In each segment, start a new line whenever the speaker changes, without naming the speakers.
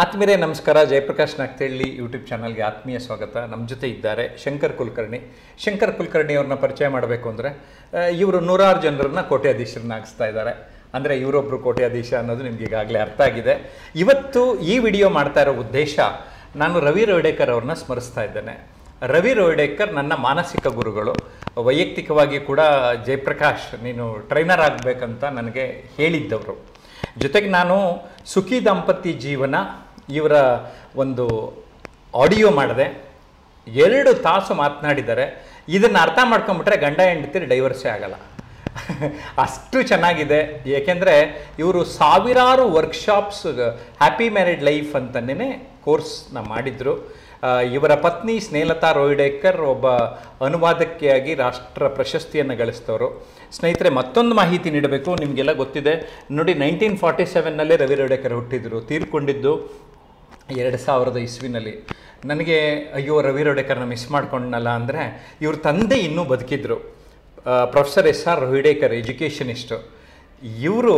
ಆತ್ಮೀಯರೇ ನಮಸ್ಕಾರ ಜಯಪ್ರಕಾಶ್ ನಾಗ್ತಳ್ಳಿ ಯೂಟ್ಯೂಬ್ ಚಾನಲ್ಗೆ ಆತ್ಮೀಯ ಸ್ವಾಗತ ನಮ್ಮ ಜೊತೆ ಇದ್ದಾರೆ ಶಂಕರ್ ಕುಲಕರ್ಣಿ ಶಂಕರ್ ಕುಲಕರ್ಣಿ ಅವ್ರನ್ನ ಪರಿಚಯ ಮಾಡಬೇಕು ಅಂದರೆ ಇವರು ನೂರಾರು ಜನರನ್ನ ಕೋಟ್ಯಾಧೀಶರನ್ನಾಗಿಸ್ತಾ ಇದ್ದಾರೆ ಅಂದರೆ ಇವರೊಬ್ಬರು ಕೋಟ್ಯಾಧೀಶ ಅನ್ನೋದು ನಿಮ್ಗೆ ಈಗಾಗಲೇ ಅರ್ಥ ಆಗಿದೆ ಇವತ್ತು ಈ ವಿಡಿಯೋ ಮಾಡ್ತಾ ಇರೋ ಉದ್ದೇಶ ನಾನು ರವಿ ರೋಡೇಕರ್ ಅವ್ರನ್ನ ಸ್ಮರಿಸ್ತಾ ಇದ್ದೇನೆ ರವಿ ರೋಡೇಕರ್ ನನ್ನ ಮಾನಸಿಕ ಗುರುಗಳು ವೈಯಕ್ತಿಕವಾಗಿ ಕೂಡ ಜಯಪ್ರಕಾಶ್ ನೀನು ಟ್ರೈನರ್ ಆಗಬೇಕಂತ ನನಗೆ ಹೇಳಿದ್ದವರು ಜೊತೆಗೆ ನಾನು ಸುಖಿ ದಾಂಪತ್ಯ ಜೀವನ ಇವರ ಒಂದು ಆಡಿಯೋ ಮಾಡಿದೆ ಎರಡು ತಾಸು ಮಾತನಾಡಿದ್ದಾರೆ ಇದನ್ನು ಅರ್ಥ ಮಾಡ್ಕೊಂಬಿಟ್ರೆ ಗಂಡ ಹೆಂಡತಿ ಡೈವರ್ಸೇ ಆಗಲ್ಲ ಅಷ್ಟು ಚೆನ್ನಾಗಿದೆ ಏಕೆಂದರೆ ಇವರು ಸಾವಿರಾರು ವರ್ಕ್ಶಾಪ್ಸ್ ಹ್ಯಾಪಿ ಮ್ಯಾರಿಡ್ ಲೈಫ್ ಅಂತಲೇ ಕೋರ್ಸ್ನ ಮಾಡಿದರು ಆ, ಇವರ ಪತ್ನಿ ಸ್ನೇಹಲತಾ ರೋಯ್ಡೇಕರ್ ಒಬ್ಬ ಅನುವಾದಕಿಯಾಗಿ ರಾಷ್ಟ್ರ ಪ್ರಶಸ್ತಿಯನ್ನು ಗಳಿಸಿದವರು ಸ್ನೇಹಿತರೆ ಮತ್ತೊಂದು ಮಾಹಿತಿ ನೀಡಬೇಕು ನಿಮಗೆಲ್ಲ ಗೊತ್ತಿದೆ ನೋಡಿ ನೈನ್ಟೀನ್ ಫಾರ್ಟಿ ಸೆವೆನ್ನಲ್ಲೇ ರವಿ ರೋಯ್ಡೇಕರ್ ಹುಟ್ಟಿದ್ರು ತೀರ್ಕೊಂಡಿದ್ದು ಎರಡು ಸಾವಿರದ ಇಸ್ವಿನಲ್ಲಿ ನನಗೆ ಅಯ್ಯೋ ರವಿ ರೋಡೇಕರ್ನ ಮಿಸ್ ಮಾಡ್ಕೊಂಡನಲ್ಲ ಅಂದರೆ ಇವ್ರ ತಂದೆ ಇನ್ನೂ ಬದುಕಿದ್ರು professor S R Rohidekar educationist ಇವರು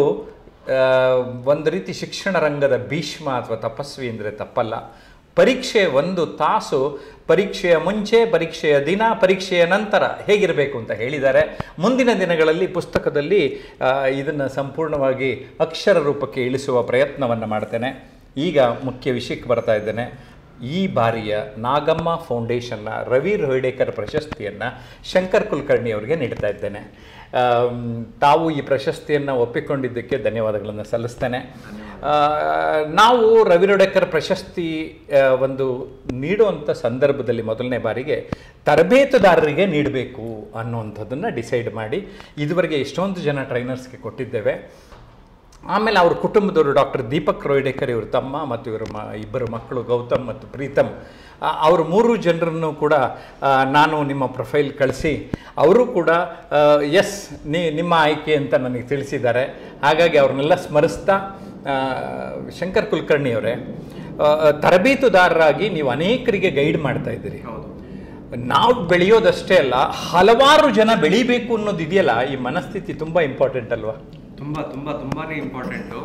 ಒಂದು ರೀತಿ ಶಿಕ್ಷಣ ರಂಗದ ಭೀಷ್ಮ ಅಥವಾ ತಪಸ್ವಿ ಅಂದರೆ ತಪ್ಪಲ್ಲ ಪರೀಕ್ಷೆ ಒಂದು ತಾಸು ಪರೀಕ್ಷೆಯ ಮುಂಚೆ ಪರೀಕ್ಷೆಯ ದಿನ ಪರೀಕ್ಷೆಯ ನಂತರ ಹೇಗಿರಬೇಕು ಅಂತ ಹೇಳಿದ್ದಾರೆ ಮುಂದಿನ ದಿನಗಳಲ್ಲಿ ಪುಸ್ತಕದಲ್ಲಿ ಇದನ್ನು ಸಂಪೂರ್ಣವಾಗಿ ಅಕ್ಷರ ರೂಪಕ್ಕೆ ಇಳಿಸುವ ಪ್ರಯತ್ನವನ್ನು ಮಾಡ್ತೇನೆ ಈಗ ಮುಖ್ಯ ವಿಷಯಕ್ಕೆ ಬರ್ತಾ ಇದ್ದೇನೆ ಈ ಬಾರಿಯ ನಾಗಮ್ಮ ಫೌಂಡೇಶನ್ನ ರವಿ ರೋಹಿಡೇಕರ್ ಪ್ರಶಸ್ತಿಯನ್ನು ಶಂಕರ್ ಕುಲಕರ್ಣಿ ಅವರಿಗೆ ನೀಡ್ತಾ ಇದ್ದೇನೆ ಆಮ್, ತಾವು ಈ ಪ್ರಶಸ್ತಿಯನ್ನು ಒಪ್ಪಿಕೊಂಡಿದ್ದಕ್ಕೆ ಧನ್ಯವಾದಗಳನ್ನು ಸಲ್ಲಿಸ್ತೇನೆ ಆ, ನಾವು ರವಿ ರೋಡೇಕರ್ ಪ್ರಶಸ್ತಿ ಆ, ಒಂದು ನೀಡುವಂಥ ಸಂದರ್ಭದಲ್ಲಿ ಮೊದಲನೇ ಬಾರಿಗೆ ತರಬೇತುದಾರರಿಗೆ ನೀಡಬೇಕು ಅನ್ನುವಂಥದ್ದನ್ನು ಡಿಸೈಡ್ ಮಾಡಿ ಇದುವರೆಗೆ ಎಷ್ಟೊಂದು ಜನ ಟ್ರೈನರ್ಸ್ಗೆ ಕೊಟ್ಟಿದ್ದೇವೆ ಆಮೇಲೆ ಅವ್ರ ಕುಟುಂಬದವರು ಡಾಕ್ಟರ್ ದೀಪಕ್ ರೋಯ್ಡೇಕರ್ ಇವ್ರ ತಮ್ಮ ಮತ್ತು ಇವರ ಮ ಇಬ್ಬರು ಮಕ್ಕಳು ಗೌತಮ್ ಮತ್ತು ಪ್ರೀತಮ್ ಆ, ಅವ್ರ ಮೂರು ಜನರನ್ನು ಕೂಡ ಆ, ನಾನು ನಿಮ್ಮ ಪ್ರೊಫೈಲ್ ಕಳಿಸಿ ಅವರು ಕೂಡ ಎಸ್ ನೀ ನಿಮ್ಮ ಆಯ್ಕೆ ಅಂತ ನನಗೆ ತಿಳಿಸಿದ್ದಾರೆ ಹಾಗಾಗಿ ಅವ್ರನ್ನೆಲ್ಲ ಸ್ಮರಿಸ್ತಾ ಆ, ಶಂಕರ್ ಕುಲಕರ್ಣಿ ಅವರೇ ಆ, ತರಬೇತುದಾರರಾಗಿ ನೀವು ಅನೇಕರಿಗೆ ಗೈಡ್ ಮಾಡ್ತಾ ಇದ್ದೀರಿ
ಹೌದು
ನಾವು ಬೆಳೆಯೋದಷ್ಟೇ ಅಲ್ಲ ಹಲವಾರು ಜನ ಬೆಳಿಬೇಕು ಅನ್ನೋದು ಇದೆಯಲ್ಲ ಈ ಮನಸ್ಥಿತಿ ತುಂಬ ಇಂಪಾರ್ಟೆಂಟ್ ಅಲ್ವಾ
ತುಂಬ ತುಂಬ ತುಂಬಾನೇ ಇಂಪಾರ್ಟೆಂಟು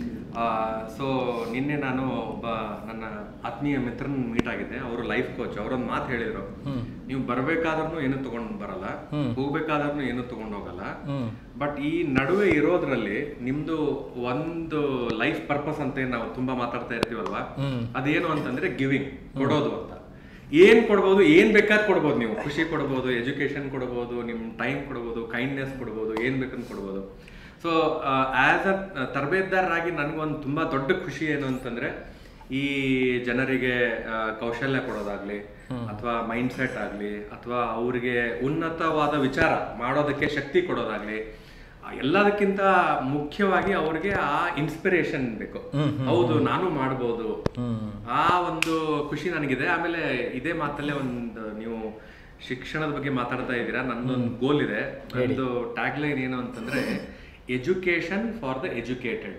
ಸೊ ನಿನ್ನೆ ನಾನು ಒಬ್ಬ ನನ್ನ ಆತ್ಮೀಯ ಮಿತ್ರನ ಮೀಟ್ ಆಗಿದ್ದೆ ಅವರು ಲೈಫ್ ಕೋಚ್ ಅವರೊಂದು ಮಾತು ಹೇಳಿದ್ರು ನೀವು ಬರ್ಬೇಕಾದ್ರೂ ಏನು ತಗೊಂಡ್ ಬರಲ್ಲ ಹೋಗ್ಬೇಕಾದ್ರೂ ಏನು ತಗೊಂಡ್ ಹೋಗಲ್ಲ ಬಟ್ ಈ ನಡುವೆ ಇರೋದ್ರಲ್ಲಿ ನಿಮ್ದು ಒಂದು ಲೈಫ್ ಪರ್ಪಸ್ ಅಂತ ಏನ್ ನಾವು ತುಂಬಾ ಮಾತಾಡ್ತಾ ಇರ್ತೀವಲ್ವಾ ಅದೇನು ಅಂತಂದ್ರೆ ಗಿವಿಂಗ್ ಕೊಡೋದು ಅಂತ ಏನ್ ಕೊಡ್ಬೋದು ಏನ್ ಬೇಕಾದ್ ಕೊಡ್ಬೋದು ನೀವು ಖುಷಿ ಕೊಡ್ಬೋದು ಎಜುಕೇಶನ್ ಕೊಡ್ಬೋದು ನಿಮ್ ಟೈಮ್ ಕೊಡ್ಬೋದು ಕೈಂಡ್ನೆಸ್ ಕೊಡ್ಬೋದು ಏನ್ ಬೇಕಂತ ಕೊಡ್ಬೋದು ಸೊ ಆಸ್ ಅ ತರಬೇತದಾರರಾಗಿ ನನಗೊಂದು ತುಂಬಾ ದೊಡ್ಡ ಖುಷಿ ಏನು ಅಂತಂದ್ರೆ ಈ ಜನರಿಗೆ ಆ, ಕೌಶಲ್ಯ ಕೊಡೋದಾಗ್ಲಿ ಅಥವಾ ಮೈಂಡ್ ಸೆಟ್ ಆಗ್ಲಿ ಅಥವಾ ಅವ್ರಿಗೆ ಉನ್ನತವಾದ ವಿಚಾರ ಮಾಡೋದಕ್ಕೆ ಶಕ್ತಿ ಕೊಡೋದಾಗ್ಲಿ ಆ, ಎಲ್ಲದಕ್ಕಿಂತ ಮುಖ್ಯವಾಗಿ ಅವ್ರಿಗೆ ಆ ಇನ್ಸ್ಪಿರೇಷನ್ ಬೇಕು ಹೌದು ನಾನು ಮಾಡ್ಬೋದು ಆ ಒಂದು ಖುಷಿ ನನಗಿದೆ ಆಮೇಲೆ ಇದೇ ಮಾತಲ್ಲೇ ಒಂದು ನೀವು ಶಿಕ್ಷಣದ ಬಗ್ಗೆ ಮಾತಾಡ್ತಾ ಇದ್ದೀರಾ ನಂದೊಂದು ಗೋಲ್ ಇದೆ ನಂದು ಟ್ಯಾಗ್ ಲೈನ್ ಏನು ಅಂತಂದ್ರೆ education for the educated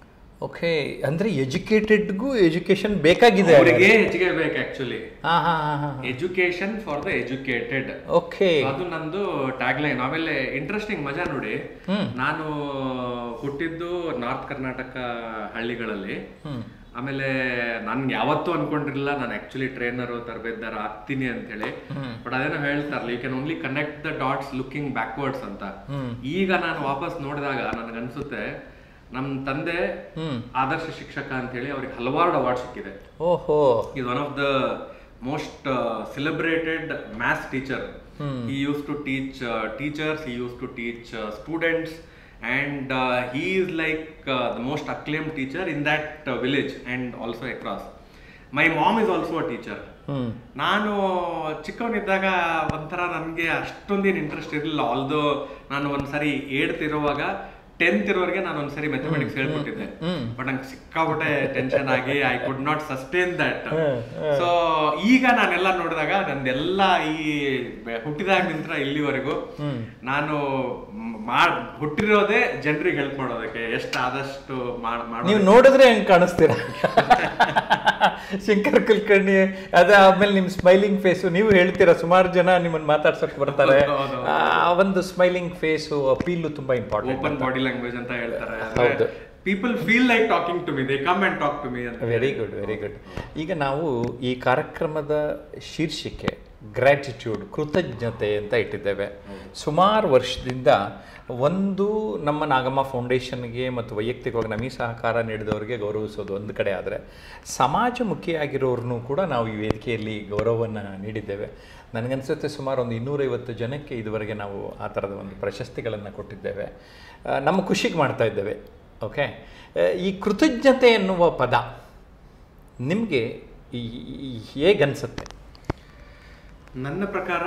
okay ಅಂದ್ರೆ ಎಜುಕೇಟೆಡ್ಗೂ ಎಜುಕೇಶನ್ ಬೇಕಾಗಿದೆ
ಅವರಿಗೆ ಹೆಚ್ಚಿಗೆ ಬೇಕು ಆಕ್ಚುಲಿ
ಹಾ ಹಾ ಹಾ ಹಾ
education for the educated
okay
ಅದು ನಂದು ಟ್ಯಾಗ್ ಲೈನ್ ಆಮೇಲೆ ಇಂಟ್ರೆಸ್ಟಿಂಗ್ ಮಜಾ ನೋಡಿ ನಾನು ಹುಟ್ಟಿದ್ದು ನಾರ್ತ್ ಕರ್ನಾಟಕ ಹಳ್ಳಿಗಳಲ್ಲಿ ಆಮೇಲೆ ನನ್ಗೆ ಯಾವತ್ತೂ ಅನ್ಕೊಂಡಿರ್ಲಿಲ್ಲ ನಾನು ಆಕ್ಚುಲಿ ಟ್ರೈನರ್ ತರಬೇತದಾರ ಆಗ್ತೀನಿ ಅಂತ ಹೇಳಿ ಬಟ್ ಅದೇನೋ ಹೇಳ್ತಾರಲ್ಲ you can only connect the dots looking backwards ಅಂತ ಈಗ ನಾನು ವಾಪಸ್ ನೋಡಿದಾಗ ನನಗನ್ಸುತ್ತೆ ನಮ್ ತಂದೆ ಆದರ್ಶ ಶಿಕ್ಷಕ ಅಂತ ಹೇಳಿ ಅವ್ರಿಗೆ ಹಲವಾರು ಅವಾರ್ಡ್ ಸಿಕ್ಕಿದೆ
ಓಹೋ
is one of the most uh, celebrated math teacher. He used to teach uh, teachers, he used to teach uh, students, and uh, he is like uh, the most acclaimed teacher in that uh, village and also across. My mom is also a teacher.
ಹ್ಮ್
ನಾನು ಚಿಕ್ಕವನಿದ್ದಾಗ ಒಂಥರ ನನಗೆ ಅಷ್ಟೊಂದೇನು interest ಇರಲಿಲ್ಲ although ನಾನು ಒಂದ್ಸರಿ ಏಡ್ತ್ ಇರುವಾಗ tenth ಇರೋವರೆಗೆ ನಾನು ಒಂದ್ಸರಿ mathematics ಹೇಳ್ಕೊಟ್ಟಿದ್ದೆ ಬಟ್ ನಂಗೆ ಸಿಕ್ಕಾಬಿಟ್ಟೆ ಟೆನ್ಷನ್ ಆಗಿ I could not sustain that so ಈಗ ನಾನೆಲ್ಲ ನೋಡಿದಾಗ ನಂದೆಲ್ಲ ಈ ಬೆ- ಹುಟ್ಟಿದಾಗಿನಿಂದ ಇಲ್ಲಿವರೆಗೂ ನಾನು ಮ್- ಮಾಡ್ ಹುಟ್ಟಿರೋದೇ ಜನರಿಗೆ ಹೆಲ್ಪ್ ಮಾಡೋದಕ್ಕೆ ಎಷ್ಟು ಆದಷ್ಟು ಮಾಡ್ ಮಾಡೋ
ನೀವು ನೋಡಿದ್ರೆ ಹೆಂಗ್ ಕಾಣಿಸ್ತೀರಾ ಶಂಕರ್ ಕುಲಕರ್ಣಿ ಅದ ಆಮೇಲೆ ನಿಮ್ ಸ್ಮೈಲಿಂಗ್ ಫೇಸು ನೀವು ಹೇಳ್ತೀರಾ ಸುಮಾರು ಜನ ನಿಮ್ಮನ್ನ ಮಾತಾಡ್ಸಕ್ ಬರ್ತಾರೆ
ಹೌದು, ಹೌದು.
ಆ ಒಂದು ಸ್ಮೈಲಿಂಗ್ ಫೇಸು ಅಪೀಲು ತುಂಬಾ ಇಂಪಾರ್ಟೆಂಟ್
ಓಪನ್ ಬಾಡಿ ಲ್ಯಾಂಗ್ವೇಜ್ ಅಂತ ಹೇಳ್ತಾರೆ
ಹೌದು.
People feel like talking to me they come and talk to me ಅಂತ
ವೆರಿ ಗುಡ್ ವೆರಿ ಗುಡ್ ಈಗ ನಾವು ಈ ಕಾರ್ಯಕ್ರಮದ ಶೀರ್ಷಿಕೆ ಗ್ರ್ಯಾಟಿಟ್ಯೂಡ್ ಕೃತಜ್ಞತೆ ಅಂತ ಇಟ್ಟಿದ್ದೇವೆ ಸುಮಾರು ವರ್ಷದಿಂದ ಒಂದು ನಮ್ಮ ನಾಗಮ್ಮ ಫೌಂಡೇಶನ್ಗೆ ಮತ್ತು ವೈಯಕ್ತಿಕವಾಗಿ ನಮಗೆ ಸಹಕಾರ ನೀಡಿದವರಿಗೆ ಗೌರವಿಸೋದು ಒಂದು ಕಡೆ ಆದರೆ ಸಮಾಜಮುಖಿಯಾಗಿರೋರ್ನೂ ಕೂಡ ನಾವು ಈ ವೇದಿಕೆಯಲ್ಲಿ ಗೌರವವನ್ನು ನೀಡಿದ್ದೇವೆ ನನಗನ್ಸುತ್ತೆ ಸುಮಾರು ಒಂದು ಇನ್ನೂರೈವತ್ತು ಜನಕ್ಕೆ ಇದುವರೆಗೆ ನಾವು ಆ ಥರದ ಒಂದು ಪ್ರಶಸ್ತಿಗಳನ್ನು ಕೊಟ್ಟಿದ್ದೇವೆ ಆ, ನಮ್ಮ ಖುಷಿಗೆ ಮಾಡ್ತಾ ಇದ್ದೇವೆ ಓಕೆ ಈ ಕೃತಜ್ಞತೆ ಎನ್ನುವ ಪದ ನಿಮಗೆ ಹೇಗನ್ಸುತ್ತೆ
ನನ್ನ ಪ್ರಕಾರ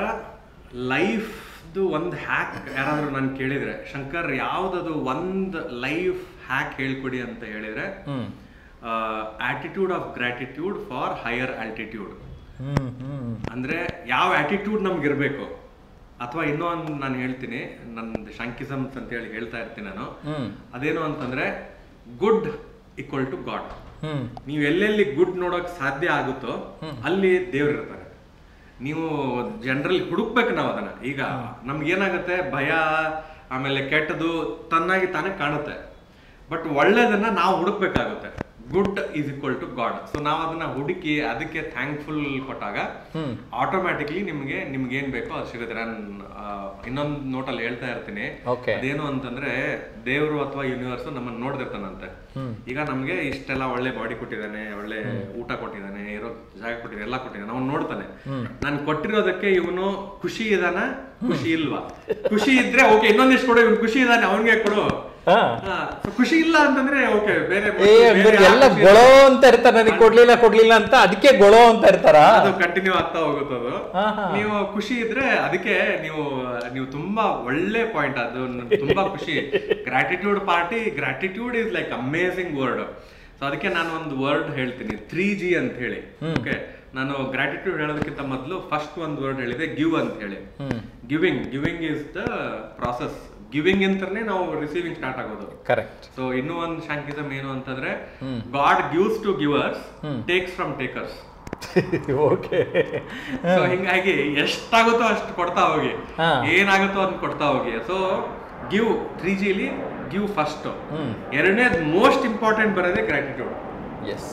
ಲೈಫ್ದು ಒಂದು ಹ್ಯಾಕ್ ಯಾರಾದರೂ ನಾನು ಕೇಳಿದ್ರೆ ಶಂಕರ್ ಯಾವ್ದದು ಒಂದು ಲೈಫ್ ಹ್ಯಾಕ್ ಹೇಳ್ಕೊಡಿ ಅಂತ ಹೇಳಿದ್ರೆ
hmm
attitude of gratitude for higher altitude
hmm hmm
ಅಂದ್ರೆ ಯಾವ ಆಟಿಟ್ಯೂಡ್ ನಮ್ಗೆ ಇರಬೇಕು ಅಥವಾ ಇನ್ನೂ ಒಂದು ನಾನು ಹೇಳ್ತೀನಿ ನಂದು ಶಂಕಿಸಮ್ಸ್ ಅಂತ ಹೇಳಿ ಹೇಳ್ತಾ ಇರ್ತೀನಿ ನಾನು
ಹ್ಮ್
ಅದೇನು ಅಂತಂದ್ರೆ good equal to God
hmm
ನೀವು ಎಲ್ಲೆಲ್ಲಿ ಗುಡ್ ನೋಡೋಕ್ ಸಾಧ್ಯ ಆಗುತ್ತೋ ಅಲ್ಲಿ ದೇವ್ರು ಇರ್ತಾರೆ ನೀವು ಜನರಲ್ ಹುಡುಕ್ಬೇಕು ನಾವು ಅದನ್ನ ಈಗ ನಮ್ಗೆ ಏನಾಗುತ್ತೆ ಭಯ ಆಮೇಲೆ ಕೆಟ್ಟದು ತನ್ನಾಗಿ ತಾನೇ ಕಾಣುತ್ತೆ ಬಟ್ ಒಳ್ಳೇದನ್ನ ನಾವು ಹುಡುಕ್ಬೇಕಾಗುತ್ತೆ good is equal to God so ನಾವು ಅದನ್ನ ಹುಡುಕಿ ಅದಕ್ಕೆ ಥ್ಯಾಂಕ್ಫುಲ್ ಕೊಟ್ಟಾಗ
ಹ್ಮ್.
ಆಟೋಮ್ಯಾಟಿಕ್ಲಿ ನಿಮ್ಗೆ ನಿಮ್ಗೆ ಏನ್ ಬೇಕೋ ಅದು ಸಿಗುತ್ತೆ ನಾನು ಇನ್ನೊಂದು ನೋಟಲ್ಲಿ ಹೇಳ್ತಾ ಇರ್ತೀನಿ
Okay.
ಅದೇನು ಅಂತಂದ್ರೆ ದೇವರು ಅಥವಾ ಯೂನಿವರ್ಸ್ ನಮ್ಮನ್ನ ನೋಡ್ದಿರ್ತಾನಂತೆ ಈಗ ನಮ್ಗೆ ಇಷ್ಟೆಲ್ಲ ಒಳ್ಳೆ ಬಾಡಿ ಕೊಟ್ಟಿದ್ದಾನೆ ಒಳ್ಳೆ ಊಟ ಕೊಟ್ಟಿದ್ದಾನೆ ಇರೋ ಜಾಗ ಕೊಟ್ಟಿದ್ದಾನೆ ಎಲ್ಲ ಕೊಟ್ಟಿದ್ದಾನೆ ಅವ್ನು ನೋಡ್ತಾನೆ ನಾನು ಕೊಟ್ಟಿರೋದಕ್ಕೆ ಇವನು ಖುಷಿ ಇದಾನ ಖುಷಿ ಇಲ್ವಾ ಖುಷಿ ಇದ್ರೆ ಓಕೆ ಇನ್ನೊಂದಿಷ್ಟು ಕೊಡು ಇವ್ನು ಖುಷಿ ಇದಾನೆ ಅವನಿಗೆ ಕೊಡು
ಹಾ
ಹಾ, so ಖುಷಿ ಇಲ್ಲ ಅಂತಂದ್ರೆ ಓಕೆ ಬೇರೆ
ಏ
ಬೇರೆ
ಅಂದ್ರೆ
ಯಾರ್
ಎಲ್ಲ
ಖುಷಿ
ಗೊಳೋ ಅಂತ ಇರ್ತಾರೆ ನನಗೆ ಕೊಡ್ಲಿಲ್ಲ ಕೊಡ್ಲಿಲ್ಲ ಅಂತ ಅದಕ್ಕೆ ಗೊಳೋ ಅಂತ ಇರ್ತಾರ
ಅದು ಕಂಟಿನ್ಯೂ ಆಗ್ತಾ ಹೋಗುತ್ತೆ ಅದು
ಹಾ, ಹಾ.
ನೀವು ಖುಷಿ ಇದ್ರೆ ಅದಕ್ಕೆ ನೀವು ನೀವು ತುಂಬಾ ಒಳ್ಳೆ ಪಾಯಿಂಟ್ ಅದು ನನ್ಗೆ ತುಂಬಾ ಖುಷಿ gratitude party gratitude is like amazing word so ಅದಕ್ಕೆ ನಾನು ಒಂದು ವರ್ಡ್ ಹೇಳ್ತೀನಿ ತ್ರೀ ಜಿ ಅಂತ ಹೇಳಿ ಓಕೆ ನಾನು ಗ್ರಾಟಿಟ್ಯೂಡ್ ಹೇಳೋದಕ್ಕಿಂತ ಮೊದಲು ಫಸ್ಟ್ ಒಂದು ವರ್ಡ್ ಹೇಳಿದೆ ಗಿವ್ ಅಂತ ಹೇಳಿ
hmm
giving giving is the process giving ಅಂತಾನೆ ನಾವು ರಿಸೀವಿಂಗ್ ಸ್ಟಾರ್ಟ್ ಆಗೋದು
ಕರೆಕ್ಟ್
ಸೊ ಇನ್ನೂ ಒಂದು ಶಾಂಕಿಸಮ್ ಏನು ಅಂತಂದ್ರೆ God gives to givers takes from takers
okay
so ಹಿಂಗಾಗಿ ಎಷ್ಟಾಗುತ್ತೋ ಅಷ್ಟು ಕೊಡ್ತಾ ಹೋಗಿ
ಹಾ.
ಏನಾಗುತ್ತೋ ಅದನ್ನ ಕೊಡ್ತಾ ಹೋಗಿ ಸೊ ಗಿವ್ ತ್ರೀ ಜಿಲಿ ಗಿವ್ ಫಸ್ಟ್
ಹ್ಮ್
ಎರಡನೇದು ಮೋಸ್ಟ್ ಇಂಪಾರ್ಟೆಂಟ್ ಬರೋದೇ ಗ್ರಾಟಿಟ್ಯೂಡ್
ಎಸ್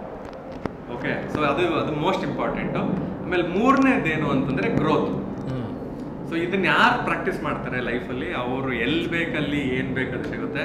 ಓಕೆ ಸೊ ಅದು ಅದು ಮೋಸ್ಟ್ ಇಂಪಾರ್ಟೆಂಟ್ ಆಮೇಲೆ ಮೂರನೇದೇನು ಅಂತಂದ್ರೆ ಗ್ರೋತ್
ಹ್ಮ್
ಸೊ ಇದನ್ನ ಯಾರು ಪ್ರಾಕ್ಟೀಸ್ ಮಾಡ್ತಾರೆ ಲೈಫಲ್ಲಿ ಅವರು ಎಲ್ಲಿ ಬೇಕಲ್ಲಿ ಏನ್ ಬೇಕದು ಸಿಗುತ್ತೆ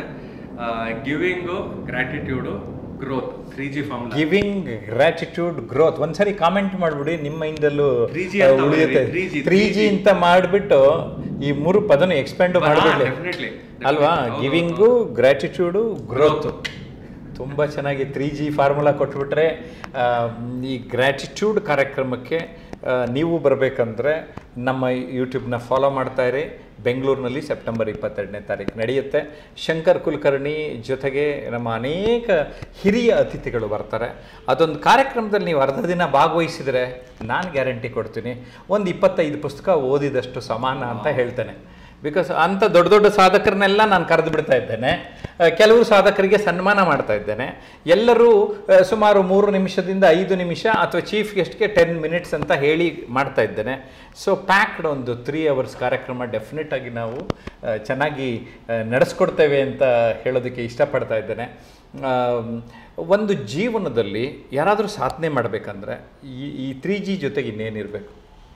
giving gratitude growth three G form
giving gratitude growth ಒಂದ್ಸರಿ ಕಾಮೆಂಟ್ ಮಾಡ್ಬಿಡಿ ನಿಮ್ಮ ಮೈಂಡಲ್ಲೂ
3G ಅಂತ
ಉಳಿಯುತ್ತೆ
ಬರೀರಿ, 3G,
ತ್ರೀ ಜಿ ಅಂತ ಮಾಡ್ಬಿಟ್ಟು ಈ ಮೂರು ಪದನ ಎಕ್ಸ್ಪ್ಯಾಂಡ್ ಮಾಡ್ಬಿಡ್ಲಿ
ಡೆಫಿನೆಟ್ಲಿ
ಅಲ್ವಾ ಗಿವಿಂಗು ಗ್ರಾಟಿಟ್ಯೂಡು ಗ್ರೋತ್ ತುಂಬ ಚೆನ್ನಾಗಿ ತ್ರೀ ಜಿ ಫಾರ್ಮುಲಾ ಕೊಟ್ಬಿಟ್ರೆ ಆ, ಈ ಗ್ರ್ಯಾಟಿಟ್ಯೂಡ್ ಕಾರ್ಯಕ್ರಮಕ್ಕೆ ಆ, ನೀವು ಬರಬೇಕಂದ್ರೆ ನಮ್ಮ ಯೂಟ್ಯೂಬ್ನ ಫಾಲೋ ಮಾಡ್ತಾ ಇರಿ ಬೆಂಗಳೂರಿನಲ್ಲಿ ಸೆಪ್ಟೆಂಬರ್ ಇಪ್ಪತ್ತೆರಡನೇ ತಾರೀಕು ನಡೆಯುತ್ತೆ ಶಂಕರ್ ಕುಲಕರ್ಣಿ ಜೊತೆಗೆ ನಮ್ಮ ಅನೇಕ ಹಿರಿಯ ಅತಿಥಿಗಳು ಬರ್ತಾರೆ ಅದೊಂದು ಕಾರ್ಯಕ್ರಮದಲ್ಲಿ ನೀವು ಅರ್ಧ ದಿನ ಭಾಗವಹಿಸಿದರೆ ನಾನು ಗ್ಯಾರಂಟಿ ಕೊಡ್ತೀನಿ ಒಂದು ಇಪ್ಪತ್ತೈದು ಪುಸ್ತಕ ಓದಿದಷ್ಟು ಸಮಾನ ಅಂತ ಹೇಳ್ತೇನೆ ಬಿಕಾಸ್ ಅಂಥ ದೊಡ್ಡ ದೊಡ್ಡ ಸಾಧಕರನ್ನೆಲ್ಲ ನಾನು ಕರೆದು ಬಿಡ್ತಾ ಇದ್ದೇನೆ ಆ, ಕೆಲವರು ಸಾಧಕರಿಗೆ ಸನ್ಮಾನ ಮಾಡ್ತಾ ಇದ್ದೇನೆ ಎಲ್ಲರೂ ಆ, ಸುಮಾರು ಮೂರು ನಿಮಿಷದಿಂದ ಐದು ನಿಮಿಷ ಅಥವಾ ಚೀಫ್ ಗೆಸ್ಟ್ಗೆ ಟೆನ್ ಮಿನಿಟ್ಸ್ ಅಂತ ಹೇಳಿ ಮಾಡ್ತಾ ಇದ್ದೇನೆ ಸೊ ಪ್ಯಾಕ್ಡ್ ಒಂದು ತ್ರೀ ಅವರ್ಸ್ ಕಾರ್ಯಕ್ರಮ ಡೆಫಿನೆಟ್ ಆಗಿ ನಾವು ಆ, ಚೆನ್ನಾಗಿ ಆ, ನಡೆಸ್ಕೊಡ್ತೇವೆ ಅಂತ ಹೇಳೋದಕ್ಕೆ ಇಷ್ಟಪಡ್ತಾ ಇದ್ದೇನೆ ಆಮ್, ಒಂದು ಜೀವನದಲ್ಲಿ ಯಾರಾದರೂ ಸಾಧನೆ ಮಾಡಬೇಕಂದ್ರೆ ಈ ಈ ತ್ರೀ ಜಿ ಜೊತೆಗೆ ಇನ್ನೇನಿರಬೇಕು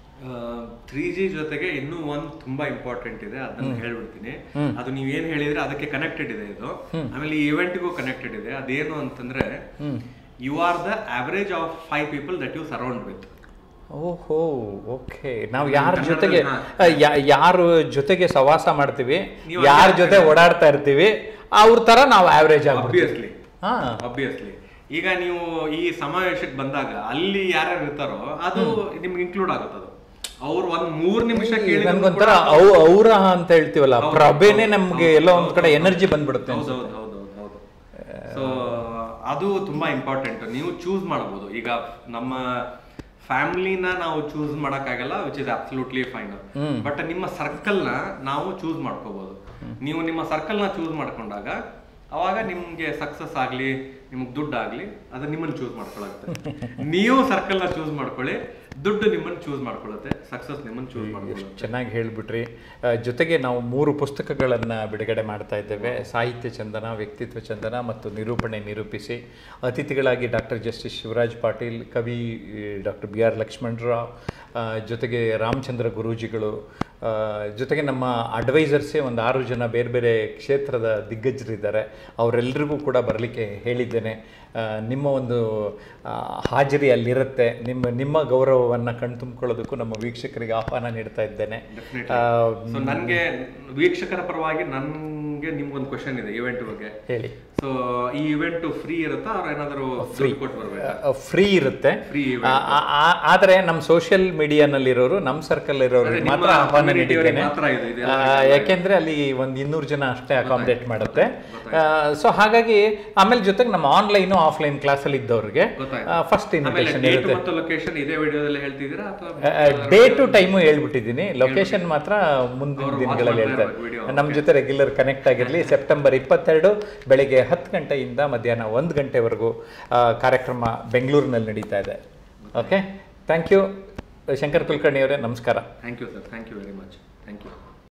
ತ್ರೀ ಜಿ ಜೊತೆಗೆ ಇನ್ನೂ ಒಂದು ತುಂಬಾ ಇಂಪಾರ್ಟೆಂಟ್ ಇದೆ ಅದನ್ನ ಹೇಳ್ಬಿಡ್ತೀನಿ ಅದು ನೀವ್ ಏನ್ ಹೇಳಿದ್ರೆ ಅದಕ್ಕೆ ಕನೆಕ್ಟೆಡ್ ಇದೆ ಇದು ಆಮೇಲೆ ಈ ಇವೆಂಟ್ಗೂ ಕನೆಕ್ಟೆಡ್ ಇದೆ ಅದೇನು ಅಂತಂದ್ರೆ you are the average of five people that you surround with
ಓಹೋ ಓಕೆ ನಾವು ಯಾರ
ಕನ್ನಡದಲ್ಲಿ
ಜೊತೆಗೆ
ಹಾ.
ಆ, ಯಾ- ಯಾರ ಜೊತೆಗೆ ಸವಾಸ ಮಾಡ್ತೀವಿ
ನೀವು
ಯಾರ
ಅದೇ
ಜೊತೆ ಓಡಾಡ್ತಾ ಇರ್ತೀವಿ ಅವ್ರ ತರ ನಾವು ಆವ್ರೇಜ್ ಆಗ್ಬಿಡ್ತೀವಿ
ಅಬ್ವಿಯಸ್ಲಿ
ಹಾ
ಅಬ್ವಿಯಸ್ಲಿ ಈಗ ನೀವು ಈ ಸಮಾವೇಶಕ್ಕೆ ಬಂದಾಗ ಅಲ್ಲಿ ಯಾರ್ಯಾರು ಇರ್ತಾರೋ ಅದು ನಿಮ್ಗೆ ಇನ್ಕ್ಲೂಡ್ ಆಗುತ್ತೆ ಅದು ಅವ್ರು ಒಂದ್ ಮೂರ್ ನಿಮಿಷ ಕೇಳಿದ್ರು
ನನ್ಗೊಂಥರ
ಕೂಡ-
ಅವ್ ಔರ ಅಂತ ಹೇಳ್ತೀವಲ್ಲ
ಹೌದು,
ಪ್ರಭೆನೆ
ಹೌದು,
ನಮ್ಗೆ
ಹೌದು,
ಎಲ್ಲೋ ಒಂದ್
ಹೌದು,
ಕಡೆ
ಹೌದು.
ಎನರ್ಜಿ ಬಂದ್ಬಿಡುತ್ತೆ
ಹೌದು
ಅನ್ಸುತ್ತೆ.
ಹೌದು ಹೌದು ಹೌದು ಸೊ ಅದು ತುಂಬಾ ಇಂಪಾರ್ಟೆಂಟ್ ನೀವು ಚೂಸ್ ಮಾಡಬಹುದು ಈಗ ನಮ್ಮ ಫ್ಯಾಮಿಲಿನ ನಾವು ಚೂಸ್ ಮಾಡಕ್ಕಾಗಲ್ಲ which is absolutely fine but ನಿಮ್ಮ ಸರ್ಕಲ್ ನ ನಾವು ಚೂಸ್ ಮಾಡ್ಕೋಬಹುದು ನೀವು ನಿಮ್ಮ ಸರ್ಕಲ್ ನ ಚೂಸ್ ಮಾಡ್ಕೊಂಡಾಗ ಅವಾಗ ನಿಮ್ಗೆ ಸಕ್ಸಸ್ ಆಗ್ಲಿ ನಿಮಗೆ ದುಡ್ಡು ಆಗಲಿ ಅದು ನಿಮ್ಮನ್ನು ಚೂಸ್ ಮಾಡ್ಕೊಳ್ಳುತ್ತೆ ನೀವು ಸರ್ಕಲ್ನ ಚೂಸ್ ಮಾಡ್ಕೊಳ್ಳಿ ದುಡ್ಡು ನಿಮ್ಮನ್ನು ಚೂಸ್ ಮಾಡ್ಕೊಳ್ಳುತ್ತೆ ಸಕ್ಸಸ್ ನಿಮ್ಮನ್ನು ಚೂಸ್ ಮಾಡ್ಕೊಳ್ಳುತ್ತೆ
ಚೆನ್ನಾಗಿ ಹೇಳಿಬಿಟ್ರಿ ಆ, ಜೊತೆಗೆ ನಾವು ಮೂರು ಪುಸ್ತಕಗಳನ್ನು ಬಿಡುಗಡೆ ಮಾಡ್ತಾ ಇದ್ದೇವೆ ಸಾಹಿತ್ಯ ಚಂದನ ವ್ಯಕ್ತಿತ್ವ ಚಂದನ ಮತ್ತು ನಿರೂಪಣೆ ನಿರೂಪಿಸಿ ಅತಿಥಿಗಳಾಗಿ ಡಾಕ್ಟರ್ ಜಸ್ಟಿಸ್ ಶಿವರಾಜ್ ಪಾಟೀಲ್ ಕವಿ ಡಾಕ್ಟರ್ ಬಿ ಆರ್ ಲಕ್ಷ್ಮಣರಾವ್ ಆ, ಜೊತೆಗೆ ರಾಮಚಂದ್ರ ಗುರೂಜಿಗಳು ಆ, ಜೊತೆಗೆ ನಮ್ಮ ಅಡ್ವೈಸರ್ಸೇ ಒಂದು ಆರು ಜನ ಬೇರೆ ಬೇರೆ ಕ್ಷೇತ್ರದ ದಿಗ್ಗಜರಿದ್ದಾರೆ ಅವರೆಲ್ಲರಿಗೂ ಕೂಡ ಬರಲಿಕ್ಕೆ ಹೇಳಿದ್ದೇನೆ ಆ, ನಿಮ್ಮ ಒಂದು ಆ, ಹಾಜರಿ ಅಲ್ಲಿರುತ್ತೆ ನಿಮ್ಮ ನಿಮ್ಮ ಗೌರವವನ್ನು ಕಣ್ತುಂಬ್ಕೊಳ್ಳೋದಕ್ಕೂ ನಮ್ಮ ವೀಕ್ಷಕರಿಗೆ ಆಹ್ವಾನ ನೀಡ್ತಾ ಇದ್ದೇನೆ ಆ,
ಸೊ ನನಗೆ ವೀಕ್ಷಕರ ಪರವಾಗಿ ನನಗೆ ನಿಮ್ಗೊಂದು ಕ್ವಶನ್ ಇದೆ ಇವೆಂಟ್ ಬಗ್ಗೆ
ಹೇಳಿ
ಸೊ ಈ ಇವೆಂಟ್ ಫ್ರೀ ಇರುತ್ತಾ ಅವ್ರು ಏನಾದರೂ ದುಡ್ಡು ಕೊಟ್ಟು ಬರ್ಬೇಕಾ
ಫ್ರೀ ಇರುತ್ತೆ
ಫ್ರೀ
ಆ, ಆ, ಆ- ಆದರೆ ನಮ್ಮ ಸೋಷಿಯಲ್ ಮೀಡಿಯಾನಲ್ಲಿರೋರು ನಮ್ಮ ಸರ್ಕಲ್ ಇರೋರಿಗೆ
ನಿಮ್ಮ
ಮಾತ್ರ ಆಹ್ವಾನ
community ಅವ್ರಿಗೆ
ನೀಡಿದ್ದೇನೆ
ಮಾತ್ರ ಇದು ಇದೆಲ್ಲ
ಆ, ಯಾಕೆಂದ್ರೆ ಅಲ್ಲಿ ಒಂದು ಇನ್ನೂರು ಜನ ಅಷ್ಟೇ ಅಕಾಮಿಡೇಟ್ ಮಾಡುತ್ತೆ ಸೊ ಹಾಗಾಗಿ ಆಮೇಲೆ ಜೊತೆಗೆ ನಮ್ಮ ಆನ್ಲೈನು ಆಫ್ಲೈನ್ ಕ್ಲಾಸಲ್ಲಿ ಇದ್ದವ್ರಿಗೆ
ಗೊತ್ತಾಯ್ತು.
ಫಸ್ಟ್
ಆಮೇಲೆ
ಇನ್ವಿಟೇಷನ್
ಡೇಟ್
ಇರುತ್ತೆ
ಮತ್ತು ಲೊಕೇಶನ್ ಇದೇ ವಿಡಿಯೋದಲ್ಲಿ ಹೇಳ್ತಿದ್ದೀರಾ ಅಥವಾ
ಡೇ ಟು ಟೈಮು ಹೇಳ್ಬಿಟ್ಟಿದ್ದೀನಿ ಲೊಕೇಶನ್ ಮಾತ್ರ ಮುಂದಿನ
ಅವ್ರು
ದಿನಗಳಲ್ಲಿ
watch ಮಾಡ್ತಾ
ಹೇಳ್ತಾರೆ
ಇರ್ಬೇಕು video.
ನಮ್ಮ ಜೊತೆ ರೆಗ್ಯುಲರ್ ಕನೆಕ್ಟ್ ಆಗಿರಲಿ ಸೆಪ್ಟೆಂಬರ್ ಇಪ್ಪತ್ತೆರಡು ಬೆಳಿಗ್ಗೆ ಹತ್ತು ಗಂಟೆಯಿಂದ ಮಧ್ಯಾಹ್ನ ಒಂದು ಗಂಟೆವರೆಗೂ ಆ, ಕಾರ್ಯಕ್ರಮ ಬೆಂಗಳೂರಿನಲ್ಲಿ ನಡೀತಾ ಇದೆ okay thank you Shankar Kulkarni ಅವರೇ ನಮಸ್ಕಾರ
thank you sir thank you very much thank you